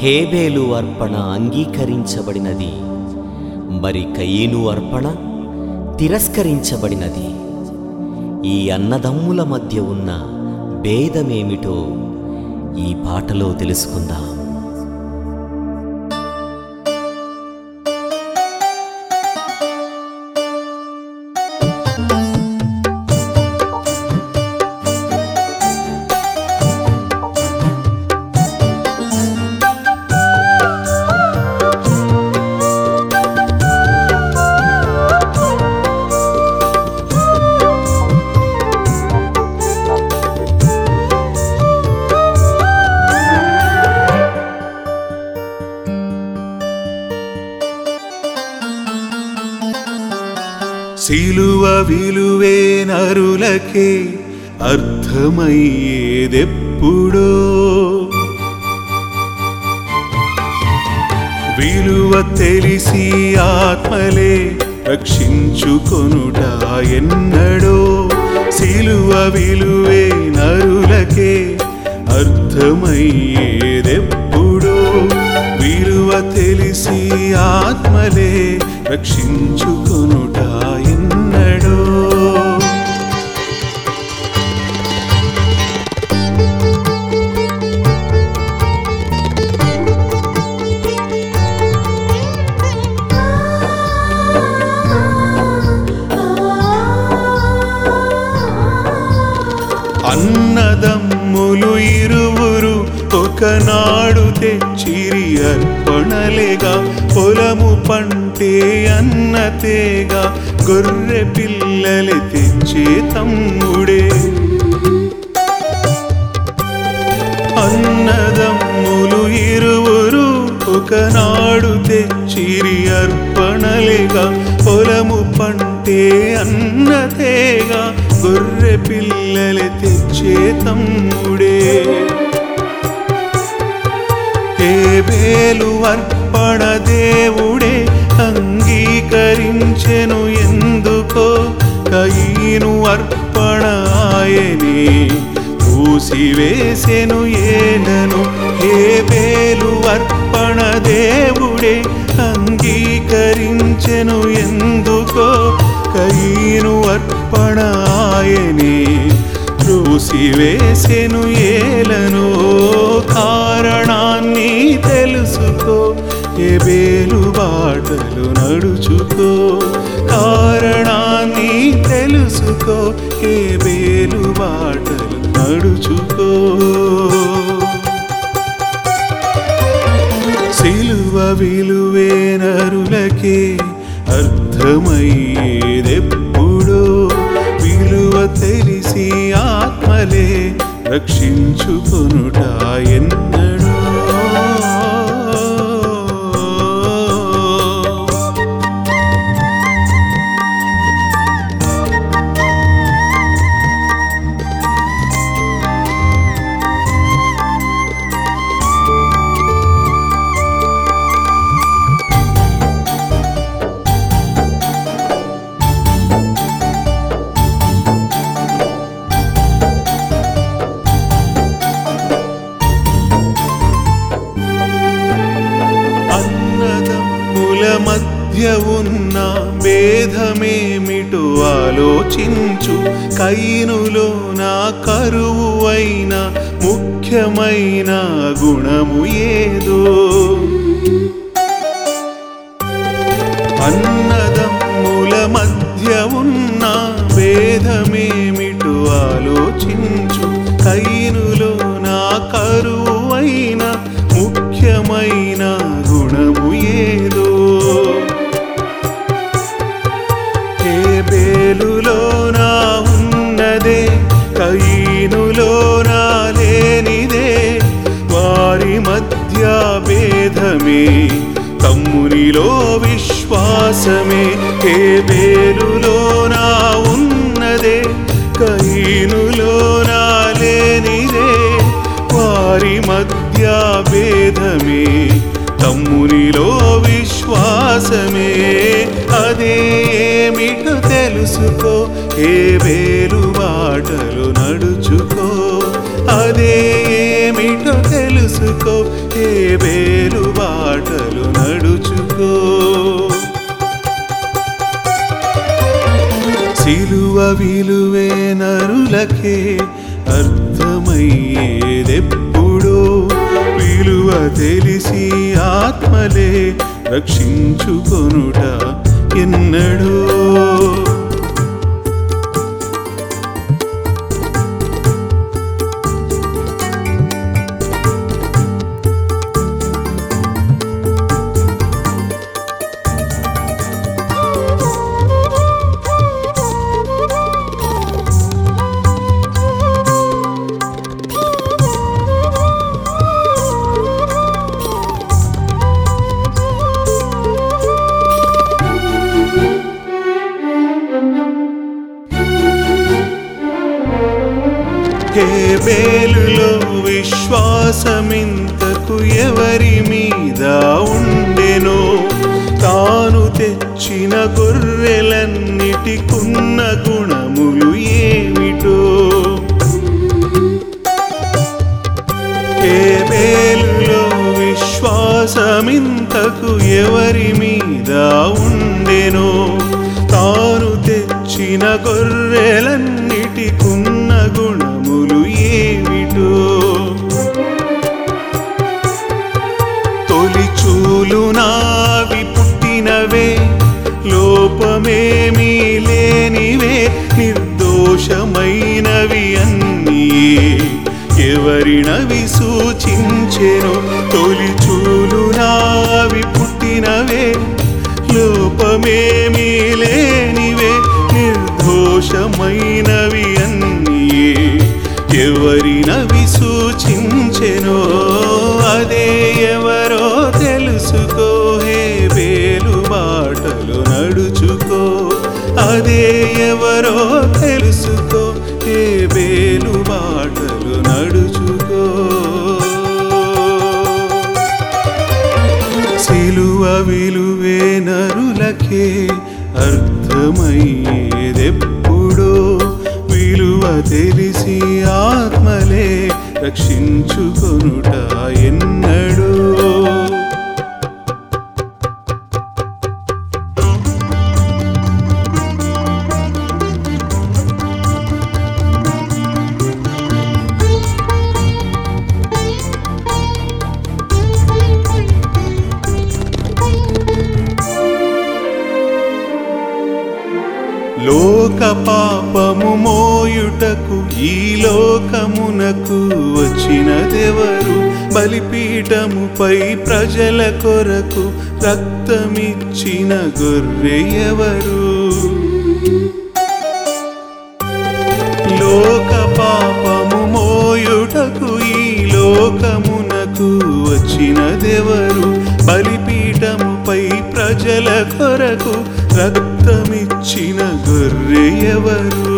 హేబేలు అర్పణ అంగీకరించబడినది మరి కయీను అర్పణ తిరస్కరించబడినది ఈ అన్నదమ్ముల మధ్య ఉన్న భేదమేమిటో ఈ పాటలో తెలుసుకుందాం సిలువ విలువే నరులకే అర్థమయ్యేదెప్పుడో విలువ తెలిసి ఆత్మలే రక్షించుకొనుట ఎన్నడో సిలువ విలువే నరులకే అర్థమయ్యేదెప్పుడో విలువ తెలిసి ఆత్మలే రక్షించుకొనుట ఎన్నడో అన్నదమ్ములు ఇరువురు ఒకనాడు తెచ్చిరి అర్పణలేగా పొలము పంటే అన్నతేగా గొర్రె పిల్లలు తెచ్చే తమ్ముడే అన్నదమ్ములు ఇరువురు ఒకనాడు తెచ్చిరి అర్పణలేగా పొలము పంటే అన్నతేగా గొర్రె పిల్లలు తెచ్చే తమ్ముడే హేబేలు అర్పణ దేవుడే అంగీకరించెను ఎందుకో కయీను అర్పణ ఆయనే మూసివేసెను ఏలను హేబేలు అర్పణ దేవుడే అంగీకరించెను ఎందుకో కయీను అర్పణ ఆయనే త్రోసివేసెను ఏలను కారణాన్ని తెలుసుకో ఎబేలు బాటలు నడుచుకో కారణాన్ని తెలుసుకో ఎబేలు బాటలు నడుచుకో సిలువ విలువే నరులకే అర్థమయ్యేదెప్పుడో విలువ తెలిసి ఆత్మలే రక్షించుకొనుట ఎన్నడో అన్నదమ్ముల మధ్య ఉన్న భేదమేమిటో ఆలోచించు కైనులో నా కరువు అయిన ముఖ్యమైన గుణము ఏదో అన్నదమ్ముల మధ్య ఉన్న భేదమేమిటో ఆలోచించు కైనులో నా కరువు అయిన ముఖ్యమైన గుణము ఏదో ఏ బేలులో నా ఉన్నదే కయీనులో నా లేనిదే వారి మధ్య భేదమే తమ్మునిలో విశ్వాసమే ఏ బేలులో నా ఉన్నదే కయీనులో నా లేనిదే వారి మధ్య భేదమే తమ్మునిలో విశ్వాసమే అదే ఏమిటో తెలుసుకో ఏ వేలు బాటలు నడుచుకో అదే ఏమిటో తెలుసు తెలుసుకో ఏ వేలు బాటలు నడుచుకో సిలువ విలువే నరులకే అర్థమయ్యేదెప్పుడో విలువ తెలిసి ఆత్మలే రక్షించుకొనుట ఎన్నడో హే బేలులో విశ్వాసమింతకు ఎవరి మీద ఉండెనో తాను తెచ్చిన గొర్రెలన్నిటికున్న గుణములు ఏమిటో హే బేలులో విశ్వాసమింతకు ఎవరి మీద ఉండెనో తాను తెచ్చిన గొర్రెలన్నిటికున్న గుణములు ఏమిటో తొలి చూలు నావి పుట్టినవే లోపమేమీ లేనివే నిర్దోషమైనవి అన్నీ ఎవరినవి సూచించెను తొలి చూలు నావి పుట్టినవే లోపమేమీ లేనివే నిర్దోషమైనవి అన్నీ ఎవరినవి సూచించెనో అదే ఎవరో తెలుసుకో హే వేలు బాటలు నడుచుకో అదే ఎవరో తెలుసుకో హే వేలు బాటలు నడుచుకో సిలువ విలువే నరులకే అర్థమయ్యేదెప్పుడో విలువ తెలిసి ఆత్మలే రక్షించుకొనుట ఎన్నడో లోక పాపము మోయుటకు ఈ లోకమునకు వచ్చినదెవరు బలిపీఠముపై ప్రజల కొరకు రక్తమిచ్చిన గొర్రె ఎవరు లోక పాపము మోయుటకు ఈ లోకమునకు వచ్చినదెవరు బలిపీఠముపై ప్రజల కొరకు రక్తమిచ్చిన గొర్రె ఎవరు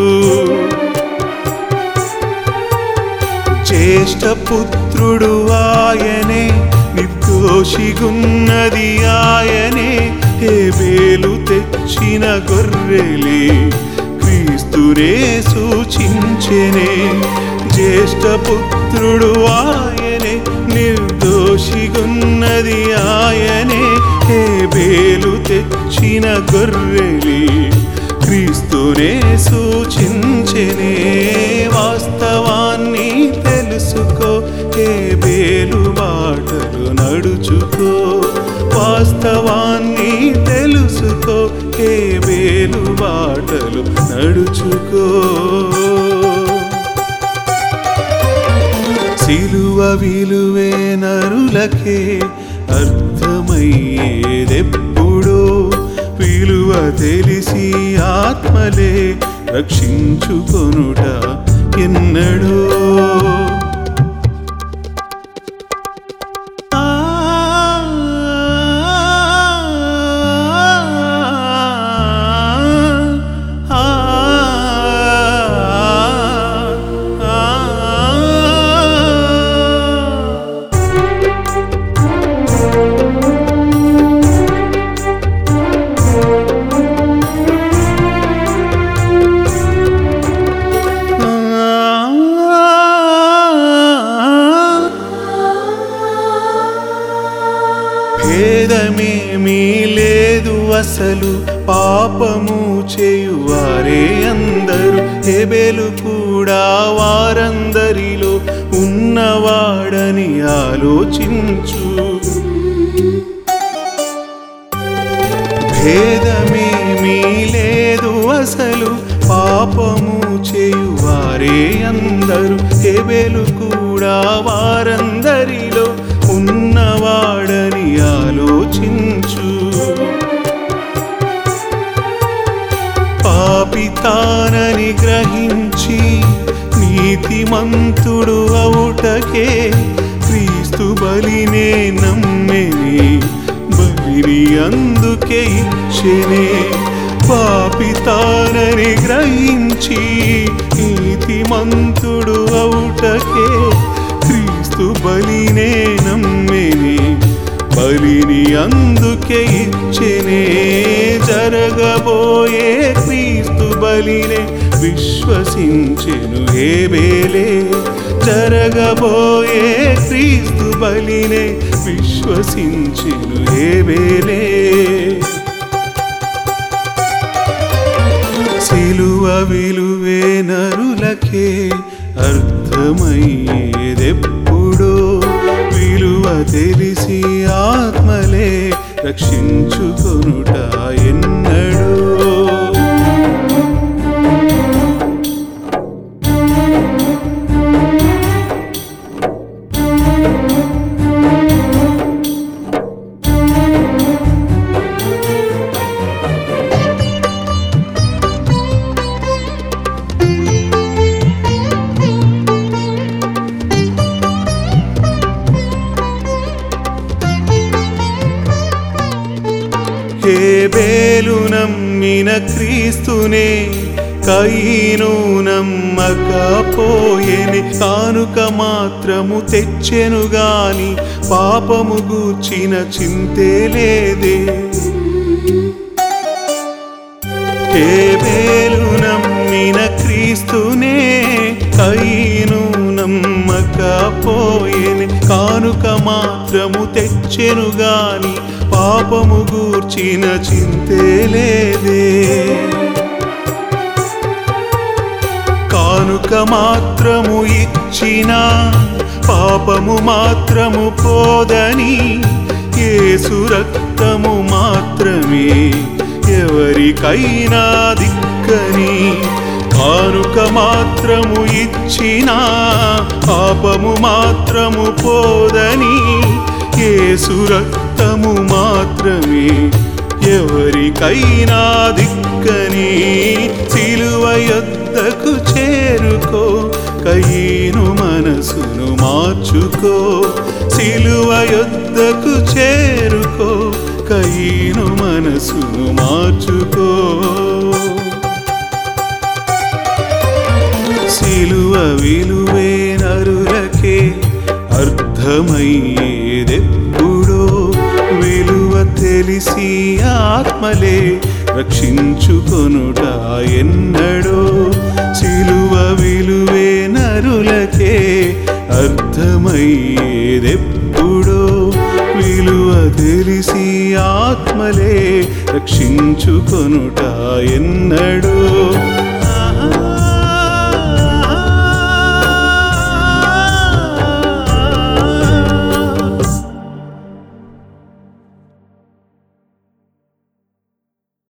జ్యేష్ఠ పుత్రుడు ఆయనే నిర్దోషిగున్నది ఆయనే ఏ వేలు తెచ్చిన గొర్రెలే క్రీస్తునే సూచించెనే జ్యేష్ఠ పుత్రుడు ఆయనే నిర్దోషిగున్నది ఆయనే ఏ వేలు తెచ్చిన గొర్రెలే క్రీస్తునే సూచించెనే వాస్తవాన్ని తెలుసుకో ఏ బేలు బాటలు నడుచుకో వాస్తవాన్ని తెలుసుకో ఏ బేలు బాటలు నడుచుకో సిలువ విలువే నరులకే అర్థమయ్యేదెప్పుడో విలువ తెలిసి ఆత్మలే రక్షించుకొనుట ఎన్నడో ఆ ఆ ఆ ఆ వేదమేమీ లేదు అసలు పాపము చేయువారే అందరు హెబెలు కూడా వారందరిలో ఉన్నవాడని ఆలోచించు భేదమేమీ లేదు అసలు పాపము చేయువారే అందరు హెబెలు కూడా వారందరిలో ఉన్నవాడని ఆలోచించు పాపితానని గ్రహించి నీతిమంతుడు అవుటకే క్రీస్తు బలినే నమ్మెని బలిని అందుకే ఇచ్చెనే పాపితానని గ్రహించి నీతిమంతుడు అవుటకే క్రీస్తు బలినే నమ్మెని బలిని అందుకే ఇచ్చెనే జరగబోయే క్రీస్తు బలినే విశ్వసించెను హేబేలే జరగబోయే క్రీస్తు బలినే విశ్వసించెను హేబేలే సిలువ విలువే నరులకే అర్థమయ్యేదెప్పుడో విలువ తెలిసి ఆత్మలే రక్షించుకొనుట ఎన్నడో హేబేలు నమ్మిన క్రీస్తునే కయ్యను నమ్మకపోయేని కానుక మాత్రము తెచ్చెను గాని పాపము గూర్చిన చింతే లేదే హేబేలు నమ్మిన క్రీస్తునే కయ్యను నమ్మకపోయేని కానుక మాత్రము తెచ్చెను గాని పాపము గూర్చిన చింతే లేదే కానుక మాత్రము ఇచ్చిన పాపము మాత్రము పోదని యేసు రక్తము మాత్రమే ఎవరికైనా దిక్కని కానుక మాత్రము ఇచ్చిన పాపము మాత్రము పోదని యేసు రక్తము మాత్రమే ఎవరికైనా దిక్కని సిలువ యొద్దకు చేరుకో కయ్యను మనసును మార్చుకో సిలువ యొద్దకు చేరుకో కయ్యను మనసును మార్చుకో సిలువ విలువే నరులకే అర్థమయ్యేదెప్పుడో విలువ తెలిసి ఆత్మలే రక్షించుకొనుట ఎన్నడో సిలువ విలువే నరులకే అర్థమయ్యేదెప్పుడో విలువ తెలిసి ఆత్మలే రక్షించుకొనుట ఎన్నడో